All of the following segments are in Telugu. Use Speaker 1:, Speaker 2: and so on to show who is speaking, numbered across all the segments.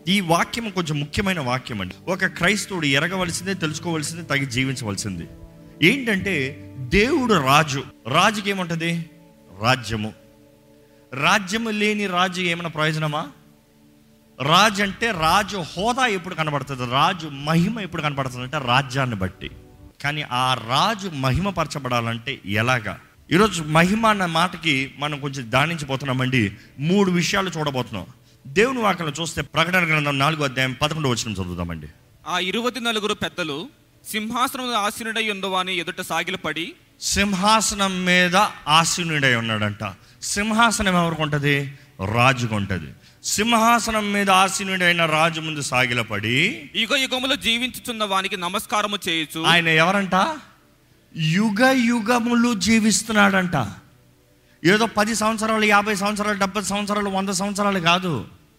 Speaker 1: ఈ వాక్యం కొంచెం ముఖ్యమైన వాక్యం అండి ఒక క్రైస్తవుడు ఎరగవలసిందే తెలుసుకోవలసిందే తగి జీవించవలసింది ఏంటంటే దేవుడు రాజు రాజుకి ఏముంటుంది రాజ్యము రాజ్యము లేని రాజు ఏమైనా ప్రయోజనమా రాజు అంటే రాజు హోదా ఎప్పుడు కనబడుతుంది రాజు మహిమ ఎప్పుడు కనబడుతుంది అంటే రాజ్యాన్ని బట్టి కానీ ఆ రాజు మహిమపరచబడాలంటే ఎలాగా ఈరోజు మహిమ అన్న మాటకి మనం కొంచెం దానించిపోతున్నామండి మూడు విషయాలు చూడబోతున్నాం దేవుని వాక్యం చూస్తే ప్రకటన గ్రంథం నాలుగో అధ్యాయం పదకొండు వచ్చిన చదువుతామండి
Speaker 2: ఆ ఇరువది నలుగురు పెద్దలు సింహాసనం ఆసీనుడై ఉందవాని ఎదుట సాగిలపడి
Speaker 1: సింహాసనం మీద ఆసీనుడై ఉన్నాడంట సింహాసనం ఎవరికి ఉంటుంది రాజుకు ఉంటుంది సింహాసనం మీద ఆసీనుడైన రాజు ముందు సాగిలపడి
Speaker 2: యుగ యుగములు జీవించుచున్న వానికి నమస్కారము చేయొచ్చు
Speaker 1: ఆయన ఎవరంట యుగ యుగములు జీవిస్తున్నాడంట ఏదో పది సంవత్సరాలు యాభై సంవత్సరాలు డెబ్బై సంవత్సరాలు వంద సంవత్సరాలు కాదు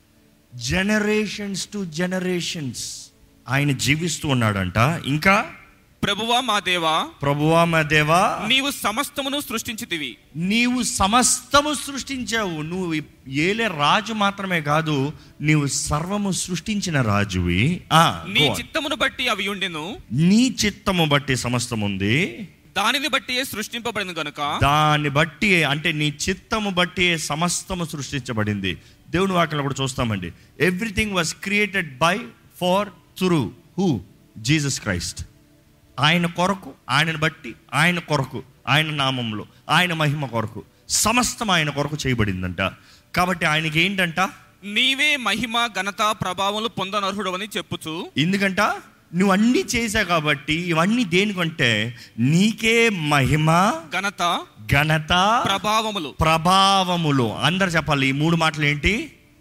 Speaker 1: జనరేషన్స్ టు జనరేషన్స్ ఆయన జీవిస్తూ ఉన్నాడంట ఇంకా
Speaker 2: ప్రభువా మా దేవా
Speaker 1: ప్రభువా మా దేవా
Speaker 2: నీవు సమస్తమును సృష్టించితివి
Speaker 1: నీవు సమస్తము సృష్టించావు నువ్వు ఏలే రాజు మాత్రమే కాదు నీవు సర్వము సృష్టించిన రాజువి ఆ,
Speaker 2: నీ
Speaker 1: go on.
Speaker 2: చిత్తమును బట్టి అవి ఉండెను
Speaker 1: నీ చిత్తము బట్టి సమస్తం ఉంది
Speaker 2: దానిని బట్టి సృష్టింపబడిన గనుక
Speaker 1: దాన్ని బట్టి అంటే నీ చిత్తము బట్టి సమస్తము సృష్టించబడింది దేవుని వాక్యంలో కూడా చూస్తామండి everything was created by far through who Jesus Christ ఆయన కొరకు ఆయనను బట్టి ఆయన కొరకు ఆయన నామంలో ఆయన మహిమ కొరకు సమస్తం ఆయన కొరకు చేయబడిందంట కాబట్టి ఆయనకి ఏంటంట
Speaker 2: నీవే మహిమ ఘనత ప్రభావములు పొందనర్హుడు అని చెప్పుచు
Speaker 1: ఎందుకంట నువ్వు అన్నీ చేశావు కాబట్టి ఇవన్నీ దేనికంటే నీకే మహిమ
Speaker 2: ఘనత
Speaker 1: ఘనత
Speaker 2: ప్రభావములు
Speaker 1: ప్రభావములు అందరు చెప్పాలి ఈ మూడు మాటలు ఏంటి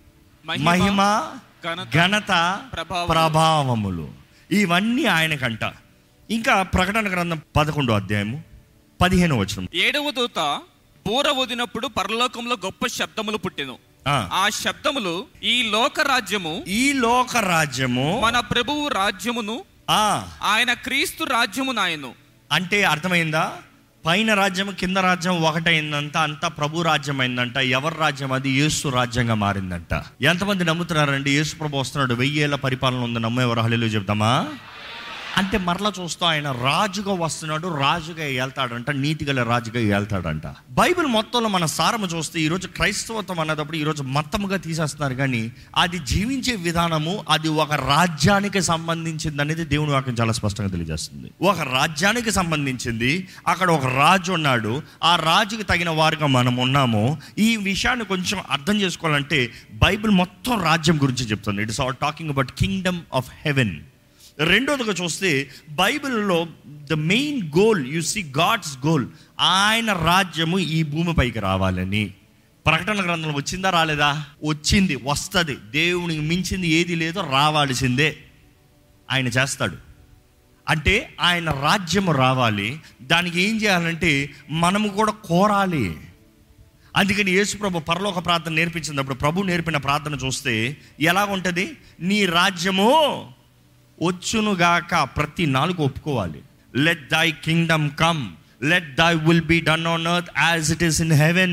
Speaker 1: మహిమ
Speaker 2: ఘనత,
Speaker 1: ఘనత
Speaker 2: ప్రభావములు.
Speaker 1: ప్రభావములు ఇవన్నీ ఆయనకంట ఇంకా ప్రకటన గ్రంథం పదకొండో అధ్యాయము పదిహేను వచనం
Speaker 2: ఏడవ దూత బూర ఊదినప్పుడు పరలోకంలో గొప్ప శబ్దములు పుట్టెను
Speaker 1: ఆ,
Speaker 2: ఆ శబ్దములు ఈ లోక రాజ్యము
Speaker 1: ఈ లోక రాజ్యము
Speaker 2: మన ప్రభువు రాజ్యమును
Speaker 1: ఆ
Speaker 2: ఆయన క్రీస్తు రాజ్యము నాయను
Speaker 1: అంటే అర్థమైందా పైన రాజ్యం కింద రాజ్యం ఒకటైందంట అంతా ప్రభు రాజ్యం అయిందంట ఎవరి రాజ్యం అది యేసు రాజ్యంగా మారిందంట ఎంతమంది నమ్ముతున్నారండి యేసు ప్రభు వస్తున్నాడు వెయ్యేళ్ళ పరిపాలన ఉంది నమ్మేవారు హలీలు చెప్తామా అంటే మరలా చూస్తూ ఆయన రాజుగా వస్తున్నాడు రాజుగా వెళ్తాడంట నీతిగల రాజుగా వెళ్తాడంట బైబిల్ మొత్తంలో మన సారము చూస్తే ఈరోజు క్రైస్తవత్వం అన్నప్పుడు ఈరోజు మత్తముగా తీసేస్తున్నారు కానీ అది జీవించే విధానము అది ఒక రాజ్యానికి సంబంధించింది అనేది దేవుని వాక్యం చాలా స్పష్టంగా తెలియజేస్తుంది ఒక రాజ్యానికి సంబంధించింది అక్కడ ఒక రాజు ఉన్నాడు ఆ రాజుకి తగిన వారుగా మనం ఉన్నాము ఈ విషయాన్ని కొంచెం అర్థం చేసుకోవాలంటే బైబిల్ మొత్తం రాజ్యం గురించి చెప్తుంది it's all talking about kingdom of heaven రెండోదిగా చూస్తే బైబిల్లో the main goal you see God's goal ఆయన రాజ్యము ఈ భూమిపైకి రావాలని ప్రకటన గ్రంథంలో వచ్చిందా రాలేదా వచ్చింది వస్తుంది దేవునికి మించింది ఏది లేదో రావాల్సిందే ఆయన చేస్తాడు అంటే ఆయన రాజ్యము రావాలి దానికి ఏం చేయాలంటే మనము కూడా కోరాలి అందుకని యేసుప్రభు పరలోక ప్రార్థన నేర్పించినప్పుడు ప్రభు నేర్పిన ప్రార్థన చూస్తే ఎలా ఉంటుంది నీ రాజ్యము వచ్చునుగాక ప్రతి నాలుగు ఒప్పుకోవాలి let thy kingdom come let thy will be done on earth as it is in heaven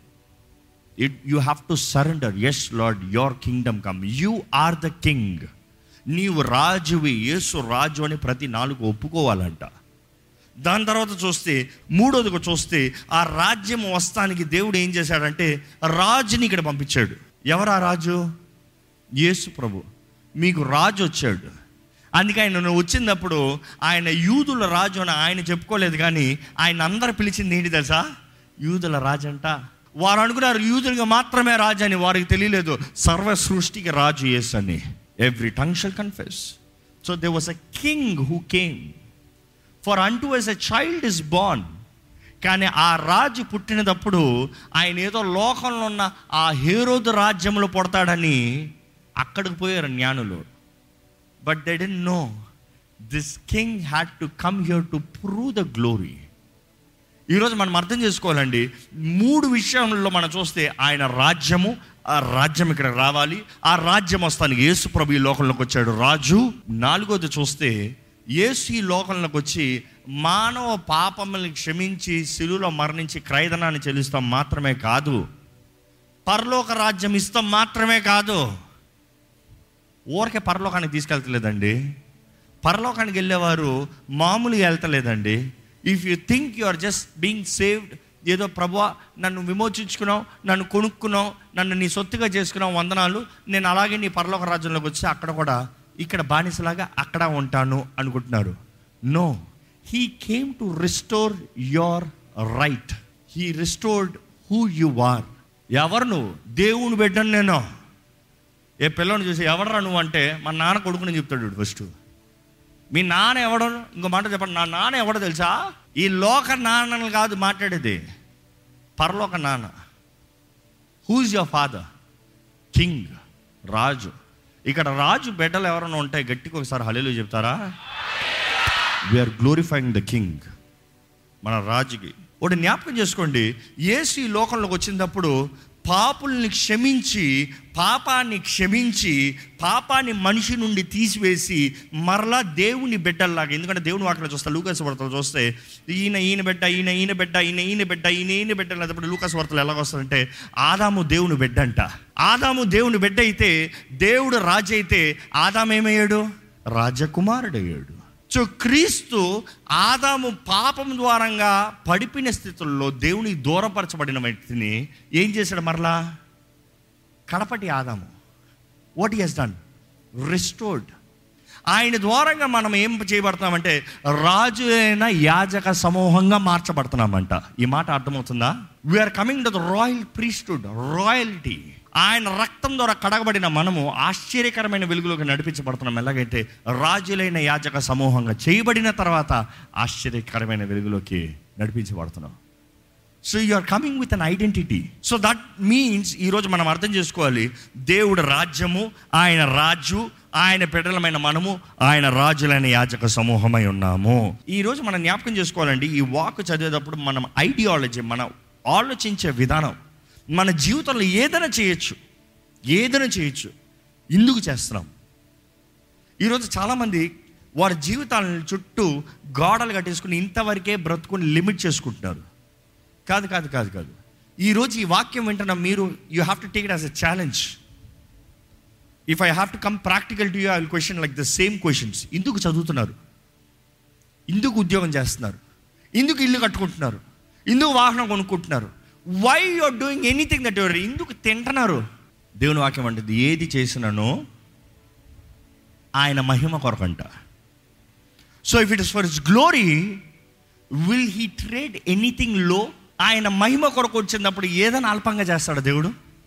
Speaker 1: it you have to surrender as lord your kingdom come you are the king నీవు రాజువి యేసు రాజు అని ప్రతి నాలుగు ఒప్పుకోవాలంట దాని తర్వాత చూస్తే మూడోదిగా చూస్తే ఆ రాజ్యం వస్తానికి దేవుడు ఏం చేశాడంటే రాజుని ఇక్కడ పంపించాడు ఎవరు ఆ రాజు యేసు ప్రభు మీకు రాజు వచ్చాడు అందుకే ఆయన నువ్వు వచ్చినప్పుడు ఆయన యూదుల రాజు అని ఆయన చెప్పుకోలేదు కానీ ఆయన అందరు పిలిచింది ఏంటి తెలుసా యూదుల రాజు అంట వారు అనుకున్నారు యూదులుగా మాత్రమే రాజు అని వారికి తెలియలేదు సర్వ సృష్టికి రాజు యేసు అని every tongue shall confess so they was a king who came for అంటూ as a child is born కానీ ఆ రాజు పుట్టినప్పుడు ఆయన ఏదో లోకంలో ఉన్న ఆ హేరోదు రాజ్యంలో పుడతాడని అక్కడికి పోయారు జ్ఞానులు but they didn't know this king had to come here to prove the glory ఈరోజు మనం అర్థం చేసుకోవాలండి మూడు విషయంలో మనం చూస్తే ఆయన రాజ్యము ఆ రాజ్యం ఇక్కడ రావాలి ఆ రాజ్యం వస్తానికి యేసు ప్రభు ఈ లోకంలోకి వచ్చాడు రాజు నాలుగోది చూస్తే యేసు ఈ లోకంలోకి వచ్చి మానవ పాపములను క్షమించి శిలువలో మరణించి క్రైదనాన్ని చెల్లిస్తాం మాత్రమే కాదు పరలోక రాజ్యం ఇస్తాం మాత్రమే కాదు ఊరికే పరలోకానికి తీసుకెళ్తలేదండి పరలోకానికి వెళ్ళేవారు మామూలుగా వెళ్తలేదండి if you think you are just being saved ఏదో ప్రభువా నన్ను విమోచించుకున్నావు నన్ను కొనుక్కున్నావు నన్ను నీ సొత్తుగా చేసుకున్నావు వందనాలు నేను అలాగే నీ పరలోక రాజ్యంలోకి వచ్చి అక్కడ కూడా ఇక్కడ బానిసలాగా అక్కడ ఉంటాను అనుకుంటున్నారు no he came to restore your right he restored who you are ఎవరు నువ్వు దేవుని బిడ్డను నేను ఏ పిల్లని చూసి ఎవడరా నువ్వు అంటే మా నాన్న కొడుకుని చెప్తాడు వీడు ఫస్ట్ మీ నాన్న ఎవడో ఇంకో మాట చెప్పండి నా నాన్న ఎవడో తెలుసా ఈ లోక నాన్నలు కాదు మాట్లాడేది పరలోక నాన్న హూజ్ యువర్ ఫాదర్ కింగ్ రాజు ఇక్కడ రాజు బిడ్డలు ఎవరైనా ఉంటాయి గట్టిగా ఒకసారి హలీలు చెప్తారా వీఆర్ గ్లోరిఫైయింగ్ ద కింగ్ మన రాజుకి ఒకటి జ్ఞాపకం చేసుకోండి యేసు ఈ లోకంలోకి వచ్చినప్పుడు పాపుల్ని క్షమించి పాపాన్ని క్షమించి పాపాన్ని మనిషి నుండి తీసివేసి మరలా దేవుని బిడ్డల్లాగా ఎందుకంటే దేవుని వాటిలో చూస్తే లూకాస్ వార్తలు చూస్తే ఈయన ఈయన బిడ్డ ఈయన ఈయన బిడ్డ ఈయన ఈయన బిడ్డ ఈయన ఈయన బిడ్డ లేకపోతే లూకాస్ వార్తలు ఎలాగ వస్తాయంటే ఆదాము దేవుని బిడ్డ అంట ఆదాము దేవుని బిడ్డ అయితే దేవుడు రాజు అయితే ఆదాము ఏమయ్యాడు రాజకుమారుడయ్యాడు సో క్రీస్తు ఆదాము పాపం ద్వారంగా పడిపోయిన స్థితుల్లో దేవుని దూరపరచబడిన వ్యక్తిని ఏం చేశాడు మరలా కడపటి ఆదాము వాట్ హెస్ డన్ రిస్టోర్డ్ ఆయన ద్వారంగా మనం ఏం చేయబడుతున్నామంటే రాజు అయిన యాజక సమూహంగా మార్చబడుతున్నామంట ఈ మాట అర్థమవుతుందా we are coming to the royal priesthood royalty ఆయన రక్తం ద్వారా కడగబడిన మనము ఆశ్చర్యకరమైన వెలుగులోకి నడిపించబడుతున్నాం ఎలాగైతే రాజులైన యాజక సమూహంగా చేయబడిన తర్వాత ఆశ్చర్యకరమైన వెలుగులోకి నడిపించబడుతున్నాం so you are coming with an identity so that means ఈరోజు మనం అర్థం చేసుకోవాలి దేవుడు రాజ్యము ఆయన రాజు ఆయన బిడ్డలమైన మనము ఆయన రాజులైన యాజక సమూహమై ఉన్నాము ఈరోజు మనం జ్ఞాపకం చేసుకోవాలండి ఈ వాక్ చదివేటప్పుడు మనం ఐడియాలజీ మన ఆలోచించే విధానం మన జీవితంలో ఏదైనా చేయొచ్చు ఏదైనా చేయొచ్చు ఎందుకు చేస్తున్నాం ఈరోజు చాలామంది వారి జీవితాలను చుట్టూ గోడలు కట్టేసుకుని ఇంతవరకే బ్రతుకుని లిమిట్ చేసుకుంటున్నారు కాదు కాదు కాదు కాదు ఈరోజు ఈ వాక్యం వింటున్న మీరు you have to take it as a challenge if I have to come practical to you I question like the same questions ఎందుకు చదువుతున్నారు ఎందుకు ఉద్యోగం చేస్తున్నారు ఎందుకు ఇల్లు కట్టుకుంటున్నారు ఎందుకు వాహనం కొనుక్కుంటున్నారు why you are doing anything that your ఎందుకు తింటున్నారు దేవుని వాక్యం అంటుంది ఏది చేసినానో ఆయన మహిమ కొరకంట so if it is for is glory will he trade anything లో ఆయన మహిమ కొరకు వచ్చినప్పుడు ఏదైనా అల్పంగా చేస్తాడు దేవుడు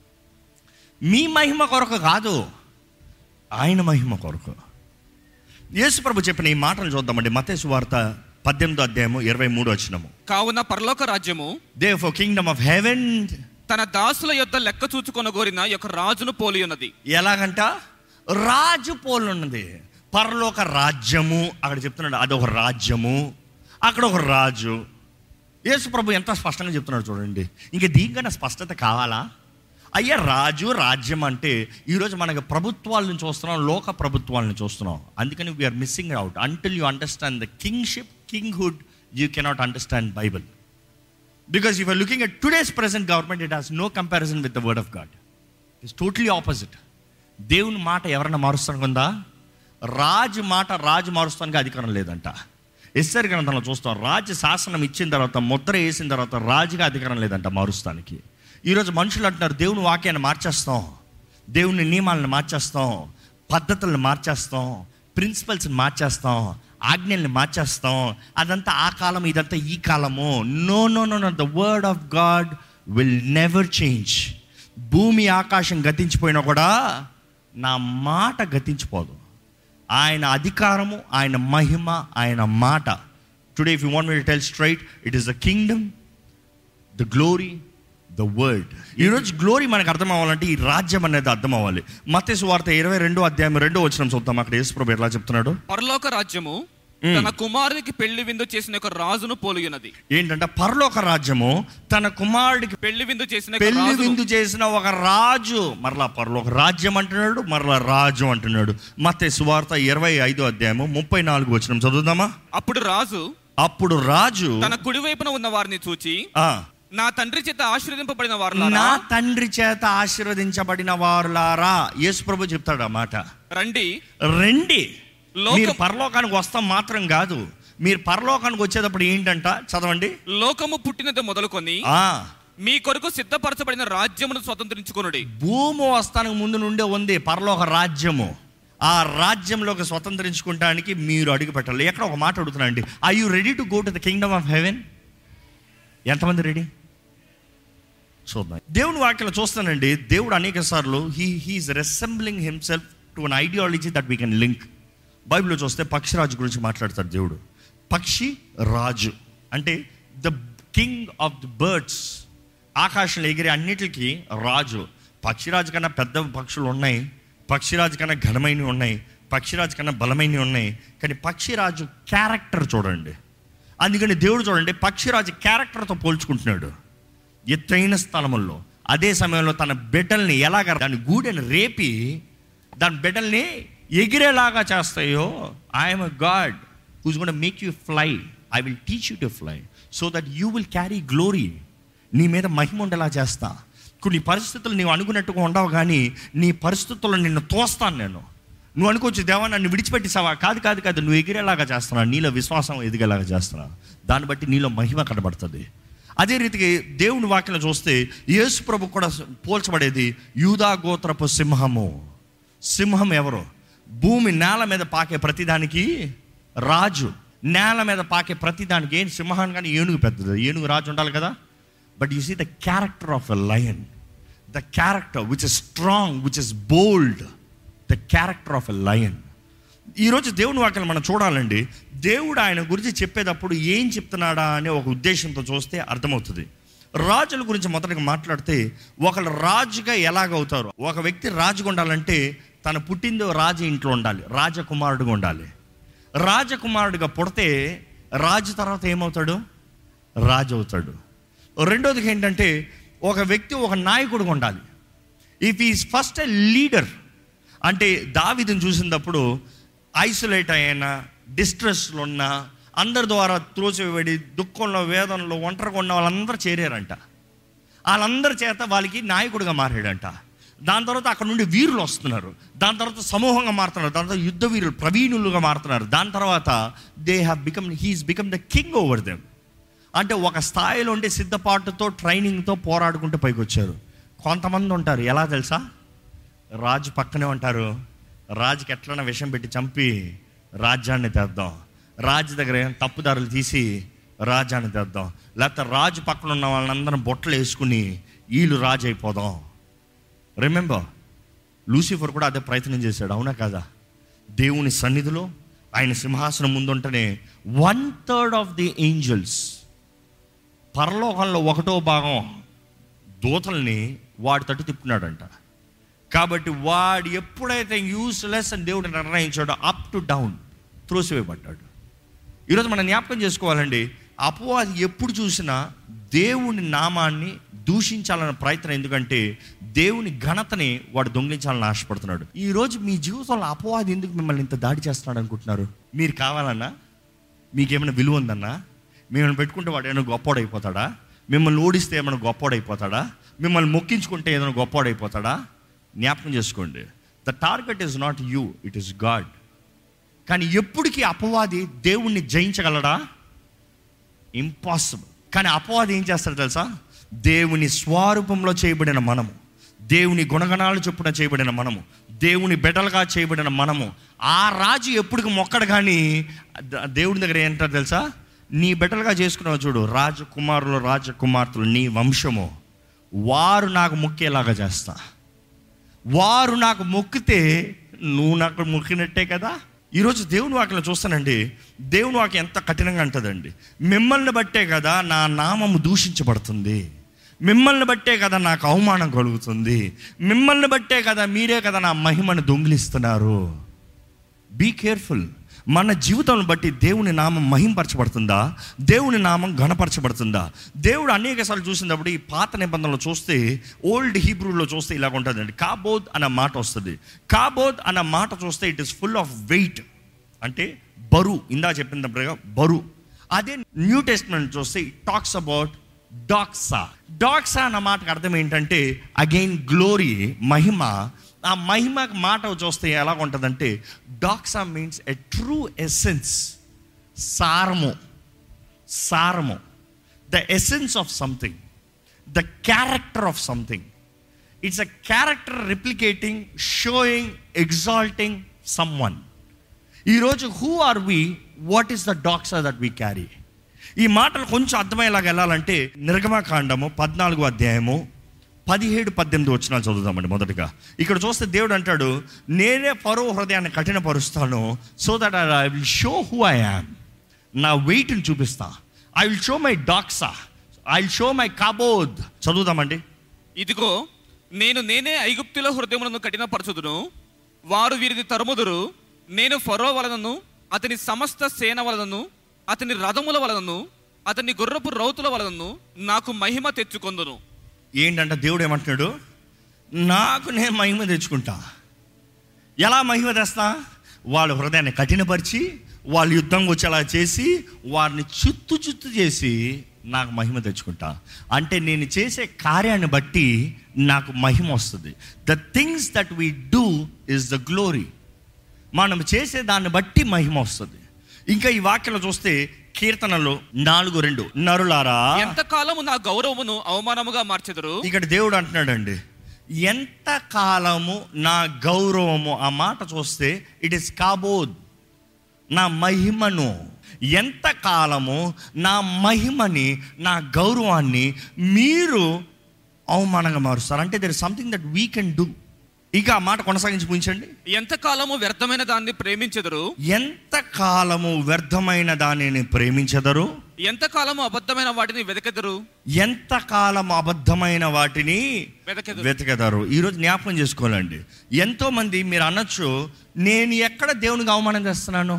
Speaker 1: మీ మహిమ కొరకు కాదు ఆయన మహిమ కొరకు యేసు ప్రభు చెప్పిన ఈ మాటలు చూద్దామండి మతేసు వార్త పద్దెనిమిదో అధ్యాయము ఇరవై మూడు వచ్చినము
Speaker 2: కావున పరలోక రాజ్యము
Speaker 1: they for kingdom of heaven
Speaker 2: తన దాసుల యొద్ద లెక్క చూచుకొనగోరిన యొక్క రాజును పోలి ఉన్నది
Speaker 1: ఎలాగంట రాజు పోలున్నది పరలోక రాజ్యము అక్కడ చెప్తున్నాడు అదొక రాజ్యము అక్కడ ఒక రాజు యేసు ప్రభు ఎంత స్పష్టంగా చెప్తున్నాడు చూడండి ఇంక దీనికన్నా స్పష్టత కావాలా అయ్యా రాజు రాజ్యం అంటే ఈరోజు మనకి ప్రభుత్వాలను చూస్తున్నాం లోక ప్రభుత్వాలను చూస్తున్నాం అందుకని we are missing out until you understand the kingship kinghood you cannot understand Bible because you are looking at today's present government it has no comparison with the word of God it's totally opposite దేవుని మాట ఎవరన్నా మారుస్తానికి ఉందా రాజు మాట రాజు మారుస్తానికి అధికారం లేదంట ఎస్ఆర్ గ్రంథంలో చూస్తాం రాజు శాసనం ఇచ్చిన తర్వాత ముద్ర వేసిన తర్వాత రాజుగా అధికారం లేదంట మారుస్తానికి ఈరోజు మనుషులు అంటున్నారు దేవుని వాక్యాన్ని మార్చేస్తాం దేవుని నియమాలను మార్చేస్తాం పద్ధతులను మార్చేస్తాం ప్రిన్సిపల్స్ని మార్చేస్తాం ఆజ్ఞల్ని మార్చేస్తాం అదంతా ఆ కాలం ఇదంతా ఈ కాలము no no no no the word of God will never change భూమి ఆకాశం గతించిపోయినా కూడా నా మాట గతించిపోదు ఆయన అధికారము ఆయన మహిమ ఆయన మాట today if you want me tell straight it is the kingdom the glory the word ఈరోజు గ్లోరీ మనకు అర్థం అవ్వాలంటే ఈ రాజ్యం అనేది అర్థం అవ్వాలి మతేసు వార్త ఇరవై రెండో అధ్యాయం రెండో వచ్చిన చూద్దాం అక్కడ యేసుప్రభు ఎట్లా చెప్తున్నాడు
Speaker 2: పరలోక రాజ్యము
Speaker 1: మ్.
Speaker 2: తన కుమారునికి పెళ్లి విందు చేసిన యొక్క రాజును పోలి ఉన్నది
Speaker 1: ఏంటంటే పరలోక రాజ్యము తన కుమారుడికి
Speaker 2: పెళ్లి విందు చేసిన యొక్క
Speaker 1: పెళ్లి
Speaker 2: రాజును
Speaker 1: విందు చేసిన ఒక రాజు మరలా పరలోక రాజ్యం అంటున్నాడు మరలా రాజు అంటున్నాడు మతే సువార్త ఇరవై ఐదో అధ్యాయము ముప్పై నాలుగు వచ్చిన చదువుదామా
Speaker 2: అప్పుడు రాజు
Speaker 1: అప్పుడు రాజు
Speaker 2: తన కుడి వైపున ఉన్న వారిని చూచి
Speaker 1: ఆ,
Speaker 2: నా తండ్రి చేత ఆశీర్వదింపబడిన వారు
Speaker 1: నా తండ్రి చేత ఆశీర్వదించబడిన వారులారా యేసు ప్రభు చెప్తాడు ఆ మాట
Speaker 2: రండి
Speaker 1: రండి
Speaker 2: లోకం-
Speaker 1: మీరు పరలోకానికి వస్తాం మాత్రం కాదు మీరు పరలోకానికి వచ్చేటప్పుడు ఏంటంట చదవండి
Speaker 2: లోకము పుట్టినది మొదలుకొని
Speaker 1: ఆ
Speaker 2: మీ కొరకు సిద్ధపరచబడిన రాజ్యమును స్వతంత్రించుకొనుడి
Speaker 1: భూమి వస్తానికి ముందు నుండే ఉంది పరలోక రాజ్యము ఆ రాజ్యంలోకి స్వతంత్రించుకుంటానికి మీరు అడుగు పెట్టాలి ఎక్కడ ఒక మాట అడుగుతున్నా అండి I you ready to go to the kingdom of heaven ఎంతమంది రెడీ చూద్దాం దేవుని వాక్యలో చూస్తానండి దేవుడు అనేక సార్లు he he is resembling himself to an ideology that we can link బైబిల్లో చూస్తే పక్షిరాజు గురించి మాట్లాడతాడు దేవుడు పక్షి రాజు అంటే the king of the birds ఆకాశంలో ఎగిరే అన్నిటికీ రాజు పక్షిరాజు కన్నా పెద్ద పక్షులు ఉన్నాయి పక్షిరాజు కన్నా ఘనమైనవి ఉన్నాయి పక్షిరాజు కన్నా బలమైనవి ఉన్నాయి కానీ పక్షిరాజు క్యారెక్టర్ చూడండి అందుకని దేవుడు చూడండి పక్షిరాజు క్యారెక్టర్తో పోల్చుకుంటున్నాడు ఎత్తైన స్థలముల్లో అదే సమయంలో తన బిడ్డల్ని ఎలాగ దాని గూడెని రేపి దాని బిడ్డల్ని ఎగిరేలాగా చేస్తాయో I'm God who's gonna make you fly I will teach you to fly so that you will carry glory నీ మీద మహిమ ఉండేలా చేస్తా కొన్ని పరిస్థితులు నీవు అనుకున్నట్టుగా ఉండవు కానీ నీ పరిస్థితుల్లో నిన్ను తోస్తాను నేను నువ్వు అనుకోవచ్చు దేవా నన్ను విడిచిపెట్టేసావా కాదు కాదు కాదు నువ్వు ఎగిరేలాగా చేస్తున్నా నీలో విశ్వాసం ఎదిగేలాగా చేస్తున్నా దాన్ని బట్టి నీలో మహిమ కనబడుతుంది అదే రీతికి దేవుని వాక్యం చూస్తే యేసు ప్రభు కూడా పోల్చబడేది యూదా గోత్రపు సింహము సింహం ఎవరు భూమి నేల మీద పాకే ప్రతిదానికి రాజు నేల మీద పాకే ప్రతిదానికి ఏం సింహాన్ని కానీ ఏనుగు పెద్దది ఏనుగు రాజు ఉండాలి కదా but you see the character of a lion the character which is strong which is bold the character of a lion ఈరోజు దేవుని వాక్యం మనం చూడాలండి దేవుడు ఆయన గురించి చెప్పేటప్పుడు ఏం చెప్తున్నాడా అనే ఒక ఉద్దేశంతో చూస్తే అర్థమవుతుంది రాజుల గురించి మొదటగా మాట్లాడితే ఒకళ్ళు రాజుగా ఎలాగవుతారు ఒక వ్యక్తి రాజుగా ఉండాలంటే తన పుట్టిందో రాజు ఇంట్లో ఉండాలి రాజకుమారుడుగా ఉండాలి రాజకుమారుడిగా పుడితే రాజు తర్వాత ఏమవుతాడు రాజు అవుతాడు రెండోది ఏంటంటే ఒక వ్యక్తి ఒక నాయకుడిగా ఉండాలి if is first a leader అంటే దావిదని చూసినప్పుడు ఐసోలేట్ అయినా డిస్ట్రెస్లో ఉన్న అందరి ద్వారా త్రోసివేయబడి దుఃఖంలో వేదనలో ఒంటరిగా ఉన్న వాళ్ళందరూ చేరారంట వాళ్ళందరి చేత వాళ్ళకి నాయకుడిగా మారాడంట దాని తర్వాత అక్కడ నుండి వీరులు వస్తున్నారు దాని తర్వాత సమూహంగా మారుతున్నారు దాని తర్వాత యుద్ధ వీరులు ప్రవీణులుగా మారుతున్నారు దాని తర్వాత they have become he's become the king over them అంటే ఒక స్థాయిలో ఉండే సిద్ధపాటుతో ట్రైనింగ్తో పోరాడుకుంటూ పైకి వచ్చారు కొంతమంది ఉంటారు ఎలా తెలుసా రాజు పక్కనే ఉంటారు రాజుకి ఎట్లన్నా విషం పెట్టి చంపి రాజ్యాన్ని తెద్దాం రాజు దగ్గర ఏం తప్పుదారులు తీసి రాజ్యాన్ని తెద్దాం లేకపోతే రాజు పక్కన ఉన్న వాళ్ళందరం బొట్టలు వేసుకుని వీళ్ళు రాజు అయిపోదాం రిమెంబర్ లూసిఫర్ కూడా అదే ప్రయత్నం చేశాడు అవునా కాదా దేవుని సన్నిధిలో ఆయన సింహాసనం ముందుంటేనే one third of the angels పరలోకంలో ఒకటో భాగం దూతల్ని వాడి తట్టు తిప్పుతున్నాడంట కాబట్టి వాడు ఎప్పుడైతే యూస్లెస్ అని దేవుడు నిర్ణయించాడో అప్ టు డౌన్ త్రోసివేయబడ్డాడు ఈరోజు మనం జ్ఞాపకం చేసుకోవాలండి అపవాది ఎప్పుడు చూసినా దేవుని నామాన్ని దూషించాలన్న ప్రయత్నం ఎందుకంటే దేవుని ఘనతని వాడు దొంగిలించాలని ఆశపడుతున్నాడు ఈరోజు మీ జీవితంలో అపవాది ఎందుకు మిమ్మల్ని ఇంత దాడి చేస్తున్నాడు అనుకుంటున్నారు మీరు కావాలన్నా మీకేమైనా విలువ ఉందన్నా మిమ్మల్ని పెట్టుకుంటే వాడు ఏమైనా గొప్పోడైపోతాడా మిమ్మల్ని ఓడిస్తే ఏమైనా గొప్పోడైపోతాడా మిమ్మల్ని మొక్కించుకుంటే ఏదైనా గొప్పోడైపోతాడా జ్ఞాపకం చేసుకోండి the target is not you it is God కానీ ఎప్పటికీ అపవాది దేవుణ్ణి జయించగలడా ఇంపాసిబుల్ కానీ అపవాది ఏం చేస్తాడు తెలుసా దేవుని స్వరూపంలో చేయబడిన మనము దేవుని గుణగణాలు చొప్పున చేయబడిన మనము దేవుని బిడ్డలుగా చేయబడిన మనము ఆ రాజు ఎప్పటికి మొక్కడు కానీ ద- దేవుని దగ్గర ఏంటారు తెలుసా నీ బిడ్డలుగా చేసుకున్నావు చూడు రాజకుమారులు రాజకుమార్తెలు నీ వంశము వారు నాకు మొక్కేలాగా చేస్తా వారు నాకు మొక్కితే నువ్వు నాకు మొక్కినట్టే కదా ఈరోజు దేవుని వాక్యం చూస్తానండి దేవుని వాక్యం ఎంత కఠినంగా అంటదండి మిమ్మల్ని బట్టే కదా నా నామము దూషించబడుతుంది మిమ్మల్ని బట్టే కదా నాకు అవమానం కలుగుతుంది మిమ్మల్ని బట్టే కదా మీరే కదా నా మహిమను దొంగిలిస్తున్నారు బీ కేర్ఫుల్ మన జీవితాలను బట్టి దేవుని నామం మహింపరచబడుతుందా దేవుని నామం ఘనపరచబడుతుందా దేవుడు అనేక సార్లు చూసినప్పుడు ఈ పాత నిబంధనలు చూస్తే ఓల్డ్ హీబ్రూలో చూస్తే ఇలాగ ఉంటుందండి కాబోద్ అన్న మాట వస్తుంది కాబోద్ అన్న మాట చూస్తే it is full of weight అంటే బరు ఇందా చెప్పినప్పుడుగా బరు అదే న్యూ టెస్ట్మెంట్ చూస్తే ఇట్ టాక్స్ అబౌట్ డాక్సా డాక్సా అన్న మాటకు అర్థం ఏంటంటే అగైన్ గ్లోరీ మహిమ ఆ మహిమ మాట చూస్తే ఎలా ఉంటుందంటే doxa means a true essence సారము సారము the essence of something the character of something it's a character replicating showing exalting someone ఈరోజు who are we what is the doxa that we carry ఈ మాటలు కొంచెం అర్థమయ్యేలాగా వెళ్ళాలంటే నిర్గమకాండము పద్నాలుగు అధ్యాయము పదిహేడు పద్దెనిమిది వచ్చిన చదువుదామండి మొదటగా ఇక్కడ చూస్తే దేవుడు అంటాడు నేనే ఫరో హృదయాన్ని కఠినపరుస్తాను so that I will show who I am నా వెయిట్ని చూపిస్తా I will show my doxa I will show my kabod చదువుదామండి
Speaker 2: ఇదిగో నేను నేనే ఐగుప్తుల హృదయములను కఠినపరచుదును వారు వీరిని తరుముదురు నేను ఫరో వలనను అతని సమస్త సేన వలనను అతని రథముల వలనను అతని గుర్రపు రౌతుల వలనను నాకు మహిమ తెచ్చుకొందును
Speaker 1: ఏంటంటే దేవుడు ఏమంటున్నాడు నాకు నేను మహిమ తెచ్చుకుంటా ఎలా మహిమ తెస్తా వాళ్ళ హృదయాన్ని కఠినపరిచి వాళ్ళు యుద్ధం వచ్చేలా చేసి వారిని చుత్తు చుత్తు చేసి నాకు మహిమ తెచ్చుకుంటా అంటే నేను చేసే కార్యాన్ని బట్టి నాకు మహిమ వస్తుంది the things that we do is the glory మనం చేసే దాన్ని బట్టి మహిమ వస్తుంది ఇంకా ఈ వాక్యంలో చూస్తే కీర్తనలు నాలుగు రెండు నరులారా
Speaker 2: ఎంతకాలము నా గౌరవమును అవమానముగా మార్చెదరు
Speaker 1: ఇక్కడ దేవుడు అంటున్నాడండి ఎంత కాలము నా గౌరవము ఆ మాట చూస్తే ఇట్ ఇస్ కాబోద్ నా మహిమను ఎంత కాలము నా మహిమని నా గౌరవాన్ని మీరు అవమానంగా మారుస్తారు అంటే there something that we can do ఇక ఆ మాట కొనసాగించి ఉంచండి
Speaker 2: ఎంతకాలము వ్యర్థమైన దాన్ని ప్రేమించెదరు
Speaker 1: ఎంత కాలము వ్యర్థమైన దానిని ప్రేమించదరు
Speaker 2: ఎంతకాలము అబద్ధమైన వాటిని వెదకెదరు
Speaker 1: ఎంత కాలం అబద్ధమైన వాటిని
Speaker 2: వెదకెదరు
Speaker 1: వెతకదారు ఈరోజు జ్ఞాపకం చేసుకోవాలండి ఎంతో మంది మీరు అనొచ్చు నేను ఎక్కడ దేవునికి అవమానం చేస్తున్నాను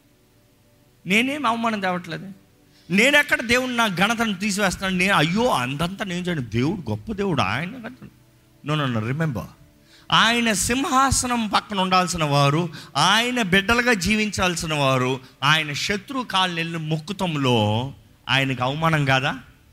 Speaker 1: నేనేం అవమానం తేవట్లేదు నేను ఎక్కడ దేవుని నా ఘనతను తీసివేస్తున్నాను నేను అయ్యో అందంతా నేను చేయను దేవుడు గొప్ప దేవుడు ఆయన నో నో రిమెంబర్ ఆయన సింహాసనం పక్కన ఉండాల్సిన వారు ఆయన బిడ్డలుగా జీవించాల్సిన వారు ఆయన శత్రు కాళ్ళని మొక్కుతంలో ఆయనకు అవమానం కాదా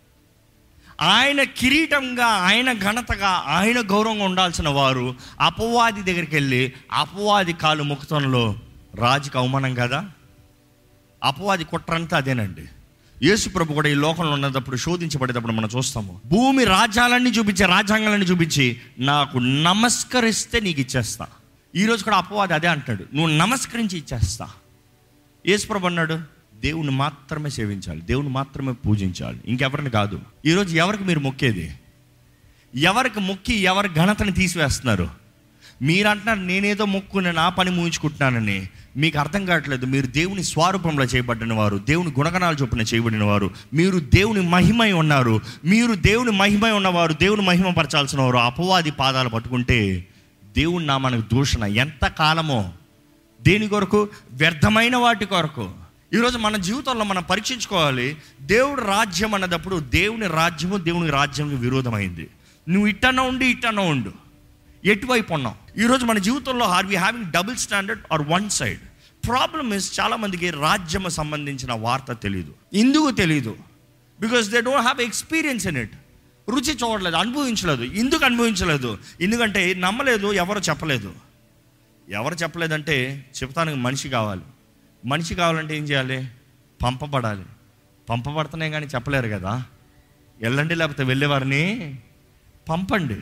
Speaker 1: ఆయన కిరీటంగా ఆయన ఘనతగా ఆయన గౌరవంగా ఉండాల్సిన వారు అపవాది దగ్గరికి వెళ్ళి అపవాది కాలు ముక్తంలో రాజుకి అవమానం కదా అపవాది కుట్రంతా అదేనండి యేసు ప్రభు కూడా ఈ లోకంలో ఉన్నప్పుడు శోధించబడేటప్పుడు మనం చూస్తాము భూమి రాజ్యాలన్నీ చూపించి రాజ్యాంగాలన్నీ చూపించి నాకు నమస్కరిస్తే నీకు ఇచ్చేస్తా ఈరోజు కూడా అపవాది అదే అంటాడు నువ్వు నమస్కరించి ఇచ్చేస్తా యేసు ప్రభు అన్నాడు దేవుని మాత్రమే సేవించాలి దేవుని మాత్రమే పూజించాలి ఇంకెవరిని కాదు ఈరోజు ఎవరికి మీరు మొక్కేది ఎవరికి మొక్కి ఎవరి ఘనతని తీసివేస్తున్నారు మీరు అంటున్నారు నేనేదో మొక్కుని నా పని ముగించుకుంటున్నానని మీకు అర్థం కావట్లేదు మీరు దేవుని స్వరూపంలో చేయబడిన వారు దేవుని గుణగణాలు చొప్పున చేయబడిన వారు మీరు దేవుని మహిమై ఉన్నారు మీరు దేవుని మహిమై ఉన్నవారు దేవుని మహిమపరచాల్సిన వారు అపవాది పాదాలు పట్టుకుంటే దేవుని నామానికి దూషణ ఎంత కాలమో దేని కొరకు వ్యర్థమైన వాటి కొరకు ఈరోజు మన జీవితంలో మనం పరీక్షించుకోవాలి దేవుడు రాజ్యం అన్నదప్పుడు దేవుని రాజ్యము దేవుని రాజ్యంకి విరోధమైంది నువ్వు ఇట్టన్నా ఉండి ఇట్టన్నా ఉండు ఎటువైపు ఉన్నావు ఈరోజు మన జీవితంలో are we having double standard or one side problem is చాలా మందికి రాజ్యం సంబంధించిన వార్త తెలియదు ఎందుకు తెలియదు because they don't have experience in it రుచి చూడలేదు అనుభవించలేదు ఎందుకు అనుభవించలేదు ఎందుకంటే నమ్మలేదు ఎవరు చెప్పలేదు ఎవరు చెప్పలేదంటే చెప్తానికి మనిషి కావాలి మనిషి కావాలంటే ఏం చేయాలి పంపబడాలి పంపబడుతున్నాయి కానీ చెప్పలేరు కదా వెళ్ళండి లేకపోతే వెళ్ళేవారిని పంపండి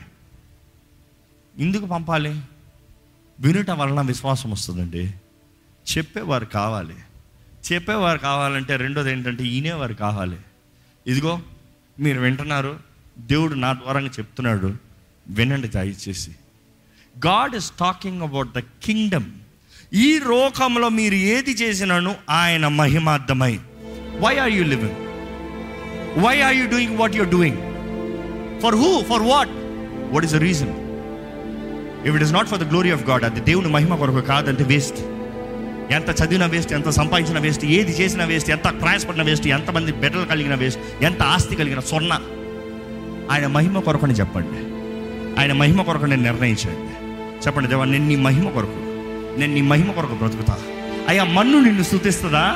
Speaker 1: ఎందుకు పంపాలి వినుట వలన విశ్వాసం వస్తుందండి చెప్పేవారు కావాలి చెప్పేవారు కావాలంటే రెండోది ఏంటంటే ఈనేవారు కావాలి ఇదిగో మీరు వింటున్నారు దేవుడు నా ద్వారా చెప్తున్నాడు వినండి దయచేసి God is talking about the kingdom ఈ లోకంలో మీరు ఏది చేసినాను ఆయన మహిమార్థమై why are you living why are you doing what you're doing for who for what what is the reason if it is not for the glory of God అది దేవుని మహిమ కొరకు కాదంటే వేస్ట్ ఎంత చదివిన వేస్ట్ ఎంత సంపాదించిన వేస్ట్ ఏది చేసిన వేస్ట్ ఎంత ప్రయాసపడిన వేస్ట్ ఎంతమంది బిడ్డలు కలిగిన వేస్ట్ ఎంత ఆస్తి కలిగిన సొన్న ఆయన మహిమ కొరకుని చెప్పండి ఆయన మహిమ కొరకు నేను నిర్ణయించండి చెప్పండి దేవా నేను నీ మహిమ కొరకు నేను నీ మహిమ కొరకు బ్రతుకుతా అయ్యా మన్ను నిన్ను స్థుతిస్తుందా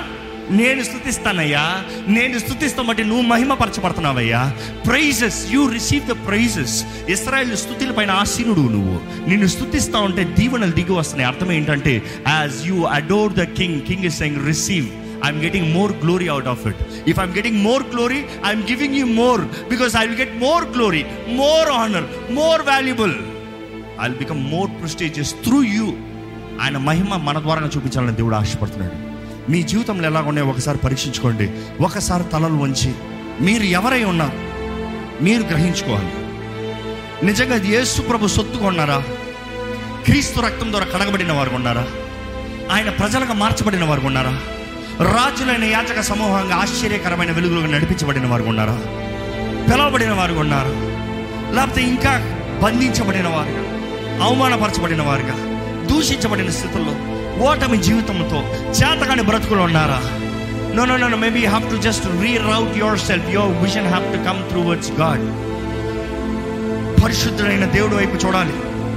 Speaker 1: నేను స్థుతిస్తానయ్యా నేను స్థుతిస్తాం బట్టి నువ్వు మహిమపరచబడుతున్నావయ్యా praises you receive the praises Israel స్థుతుల పైన ఆసీనుడు నువ్వు నిన్ను స్థుతిస్తా ఉంటే దీవెనలు దిగి వస్తున్నాయి అర్థం ఏంటంటే as you adore the king king is saying receive I'm getting more glory out of it if I'm getting more glory I'm giving you more because I will get more glory more honour more valuable I will become more prestigious through you ఆయన మహిమ మన ద్వారా చూపించాలని దేవుడు ఆశపడుతున్నాడు మీ జీవితంలో ఎలా ఉన్నాయో ఒకసారి పరీక్షించుకోండి ఒకసారి తలలు వంచి మీరు ఎవరై ఉన్నారు మీరు గ్రహించుకోవాలి నిజంగా అది యేసు ప్రభు సొత్తుగా ఉన్నారా క్రీస్తు రక్తం ద్వారా కడగబడిన వారు ఉన్నారా ఆయన ప్రజలుగా మార్చబడిన వారు ఉన్నారా రాజులైన యాచక సమూహంగా ఆశ్చర్యకరమైన వెలుగులుగా నడిపించబడిన వారు ఉన్నారా పిలవబడిన వారు ఉన్నారు లేకపోతే ఇంకా బంధించబడిన వారుగా అవమానపరచబడిన వారుగా దూషించబడిన స్థితుల్లో ఓటమి జీవితంతో చేతకాని బ్రతుకులు ఉన్నారా no no no maybe have to just reroute your self your vision have to come through words God పరిశుద్ధుడైన దేవుడి వైపు చూడాలి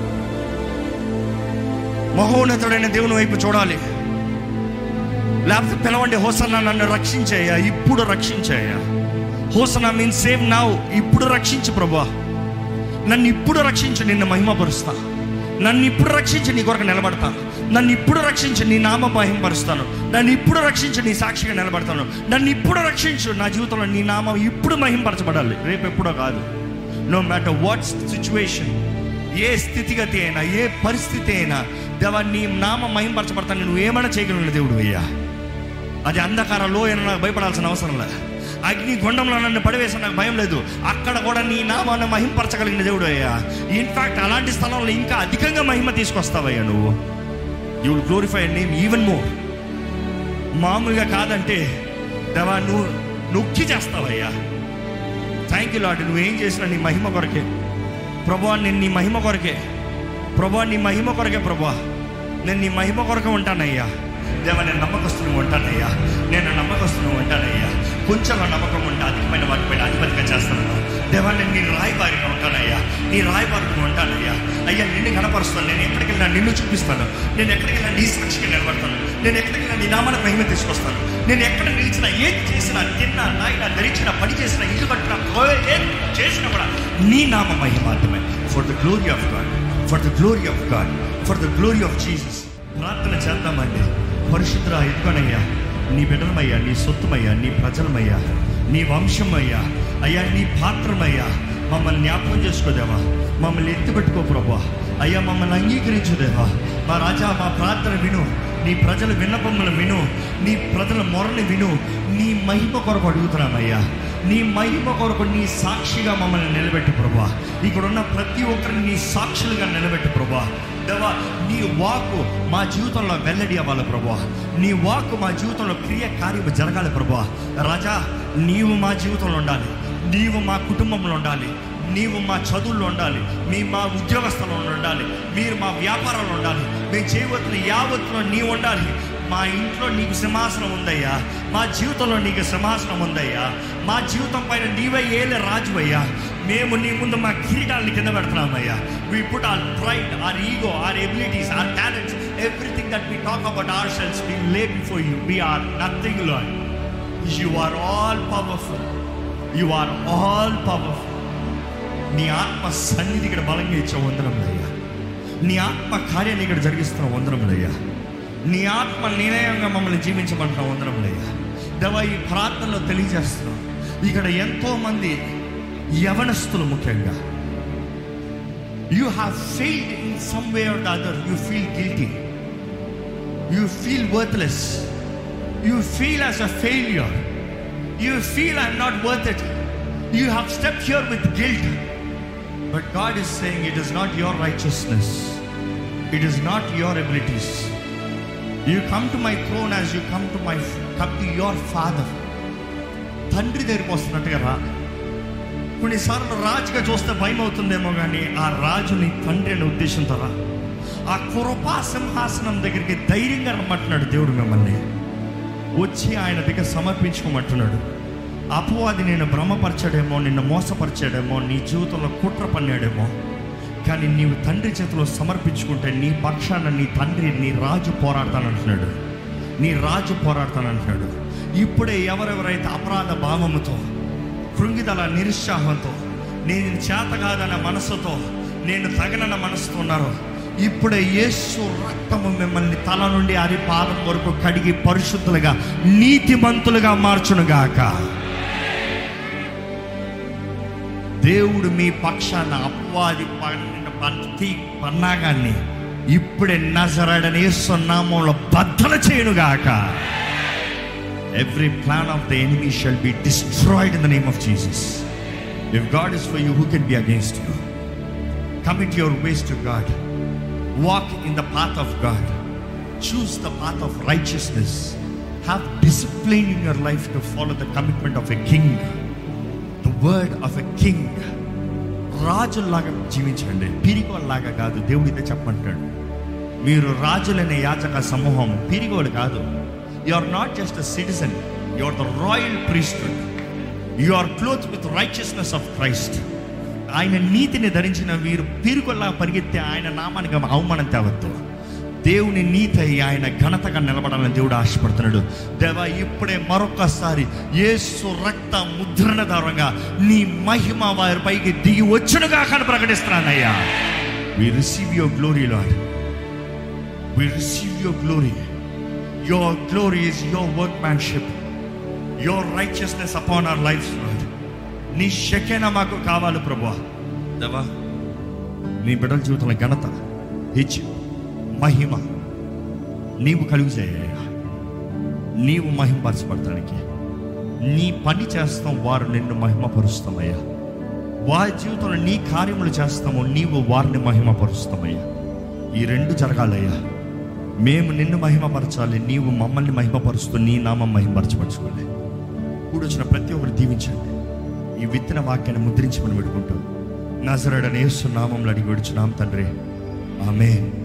Speaker 1: మహోన్నతుడైన దేవుని వైపు చూడాలి లేకపోతే పిలవండి హోసన్న నన్ను రక్షించేయ ఇప్పుడు రక్షించేయ హోసన మీన్ సేవ్ నౌ ఇప్పుడు రక్షించు ప్రభా నన్ను ఇప్పుడు రక్షించు నిన్ను మహిమపరుస్తా నన్ను ఇప్పుడు రక్షించి నీ కొరకు నిలబడతా నన్ను ఇప్పుడు రక్షించి నీ నామ మహిమపరుస్తాను నన్ను ఇప్పుడు రక్షించి నీ సాక్షిగా నిలబడతాను నన్ను ఇప్పుడు రక్షించు నా జీవితంలో నీ నామం ఇప్పుడు మహింపరచబడాలి రేపు ఎప్పుడో కాదు నో మ్యాటర్ వాట్ సిచ్యువేషన్ ఏ స్థితిగతి అయినా ఏ పరిస్థితి అయినా దేవా నీ నామ మహింపరచబడతాను నువ్వు ఏమైనా చేయగలిగిన దేవుడు అయ్యా అది అంధకారంలో అయినా నాకు భయపడాల్సిన అవసరం లేదు అగ్ని గుండంలో నన్ను పడివేసిన నాకు భయం లేదు అక్కడ కూడా నీ నామాన్ని మహింపరచగలిగిన దేవుడు అయ్యా ఇన్ఫాక్ట్ అలాంటి స్థలంలో ఇంకా అధికంగా మహిమ తీసుకొస్తావయ్యా నువ్వు you will glorify name even more మామూలుగా కాదంటే దేవా నువ్వు నొక్కి చేస్తావయ్యా థ్యాంక్ యూ లాడ్ నువ్వేం చేసినా నీ మహిమ కొరకే ప్రభా నేను నీ మహిమ కొరకే ప్రభా నీ మహిమ కొరకే ప్రభా నేను నీ మహిమ కొరకే ఉంటానయ్యా దేవా నేను నమ్మకస్తుని ఉంటానయ్యా నేను నమ్మకస్తుని ఉంటానయ్యా కొంచెం నమ్మకం ఉంటే అధికమైన వాటిపైన అధిపతిగా చేస్తాను దేవా నేను నీ రాయబారిగా ఉంటానయ్యా నీ రాయబారిగా ఉంటానయ్యా అయ్యా నిన్ను కనపరుస్తాను నేను ఎక్కడికి వెళ్ళినా నిన్ను చూపిస్తాను నేను ఎక్కడికి వెళ్ళినా నీ సాక్షిగా నిలబడతాను నేను ఎక్కడికి వెళ్ళినా నీ నామాన మహిమ తీసుకొస్తాను నేను ఎక్కడ నిలిచినా ఏం చేసినా తిన్నా నాయన ధరించిన పని చేసిన ఇల్లు కట్టినా ఏం చేసినా కూడా నీ నామ మహిమ మాత్రమే for the glory of God for the glory of God for the glory of Jesus ప్రార్థన చేద్దామండి పరిశుద్ధ ఎదుగునయ్యా నీ బిడ్డలమయ్యా నీ సొత్తుమయ్యా నీ ప్రజలమయ్యా నీ వంశమయ్యా అయ్యా నీ పాత్రమయ్యా మమ్మల్ని జ్ఞాపకం చేసుకోదేవా మమ్మల్ని ఎత్తుపెట్టుకో ప్రభా అయ్యా మమ్మల్ని అంగీకరించుదేవా మా రాజా మా ప్రార్థన విను నీ ప్రజల విన్నపములు విను నీ ప్రజల మొరని విను నీ మహిమ కొరకు అడుగుతున్నామయ్యా నీ మహిమ కొరకు నీ సాక్షిగా మమ్మల్ని నిలబెట్టు ప్రభా ఇక్కడ ఉన్న ప్రతి ఒక్కరిని నీ సాక్షులుగా నిలబెట్టు ప్రభా దేవా నీ వాకు మా జీవితంలో వెల్లడి అవ్వాలి ప్రభా నీ వాకు మా జీవితంలో క్రియ కార్యము జరగాలి ప్రభా రాజా నీవు మా జీవితంలో ఉండాలి నీవు మా కుటుంబంలో ఉండాలి నీవు మా చదువుల్లో ఉండాలి మీ మా ఉద్యోగస్థలంలో ఉండాలి మీరు మా వ్యాపారంలో ఉండాలి మేము చేయవలసిన యావత్తులో నీవు ఉండాలి మా ఇంట్లో నీకు సింహాసనం ఉందయ్యా మా జీవితంలో నీకు సింహాసనం ఉందయ్యా మా జీవితం పైన నీవే ఏలే రాజువయ్యా మేము నీ ముందు మా కిరీటాలని కింద పెడుతున్నామయ్యా we put our pride our ego our abilities our talents everything that we talk about ourselves we lay before you we are nothing Lord you are all powerful you are all powerful నీ ఆత్మ సన్నిధి ఇక్కడ బలంగా ఇచ్చే వందరములయ్యా నీ ఆత్మ కార్యాన్ని ఇక్కడ జరిగిస్తున్న వందరములయ్యా నీ ఆత్మ నిర్ణయంగా మమ్మల్ని జీవించమంటున్న వందరములయ్యా దేవా ఈ ప్రార్థనలో తెలియజేస్తున్నాం ఇక్కడ ఎంతో మంది యవనస్తులు ముఖ్యంగా you have failed in some way or the other you feel guilty you feel worthless you feel as a failure you feel I'm not worth it you have step here with guilt But God is saying it is not your righteousness, it is not your abilities. You come to my throne as you come to my come to your father. తండ్రి దగ్గరికి వస్తున్నట్టుగా రా కొన్నిసార్లు రాజుగా చూస్తే భయం అవుతుందేమో కానీ ఆ రాజుని తండ్రి అనే ఉద్దేశంతో రా ఆ కృపా సింహాసనం దగ్గరికి ధైర్యంగా రమ్మంటున్నాడు దేవుడు మిమ్మల్ని వచ్చి ఆయన దగ్గర సమర్పించుకోమంటున్నాడు అపవాది నేను భ్రమపరచాడేమో నిన్ను మోసపరిచాడేమో నీ జీవితంలో కుట్ర పన్నాడేమో కానీ నీవు తండ్రి చేతిలో సమర్పించుకుంటే నీ పక్షాన నీ తండ్రి నీ రాజు పోరాడతానంటున్నాడు నీ రాజు పోరాడతానంటున్నాడు ఇప్పుడే ఎవరెవరైతే అపరాధ భావముతో కృంగిదల నిరుత్సాహంతో నేను చేత కాదన్న మనసుతో నేను తగనన్న మనసుతో ఉన్నారో ఇప్పుడే యేసు రక్తము మిమ్మల్ని తల నుండి అరి పాదం వరకు కడిగి పరిశుద్ధులుగా నీతిమంతులుగా మార్చునుగాక దేవుడు మీ పక్షాన అపవాది పన్నిన ప్రతి పన్నాగాన్ని ఇప్పుడే నజరడని నామంలో బద్దలు చేయనుగాక every plan of the enemy shall be destroyed in the name of Jesus if God is for you who can be against you commit your ways to God walk in the path of God choose the path of righteousness have discipline in your life to follow the commitment of a king the word of a king రాజుల్లాగా జీవించండి పిరిగోల్లాగా కాదు దేవుడు ఇదే చెప్పంటాడు మీరు రాజులనే యాచక సమూహం పిరిగోలు కాదు you are not just a citizen you are the royal priesthood you are clothed with righteousness of Christ ఆయన నీతిని ధరించిన వీరు పిరుగుల్లా పరిగెత్తే ఆయన నామానికి అవమానం తేవద్దు దేవుని నీతి అయి ఆయన ఘనతగా నిలబడాలని దేవుడు ఆశపడుతున్నాడు దేవా ఇప్పుడే మరొకసారి యేసు రక్త ముద్రణ ద్వారంగా నీ మహిమ వారి పైకి దిగి వచ్చునుగా కానీ ప్రకటిస్తున్నానయ్యా we receive your glory Lord we receive your glory your glory is your workmanship your righteousness upon our life Lord నీ శకేన మాకు కావాలి ప్రభా దేవా నీ బిడ్డల జీవితంలో ఘనత హెచ్చు మహిమ నీవు కలుగు చేయ నీవు మహిమపరచబడటానికి నీ పని చేస్తాం వారు నిన్ను మహిమపరుస్తామయ్యా వారి జీవితంలో నీ కార్యములు చేస్తాము నీవు వారిని మహిమపరుస్తామయ్యా ఈ రెండు జరగాలయ్యా మేము నిన్ను మహిమపరచాలి నీవు మమ్మల్ని మహిమపరుస్తూ నీ నామం మహిమపరచపరచుకోవాలి ఇప్పుడు వచ్చిన ప్రతి ఒక్కరు దీవించండి ఈ విత్తన వాక్యాన్ని ముద్రించమని పెట్టుకుంటూ నజరడనేసు నామంలో అడిగి విడుచున్నాం తండ్రి ఆమె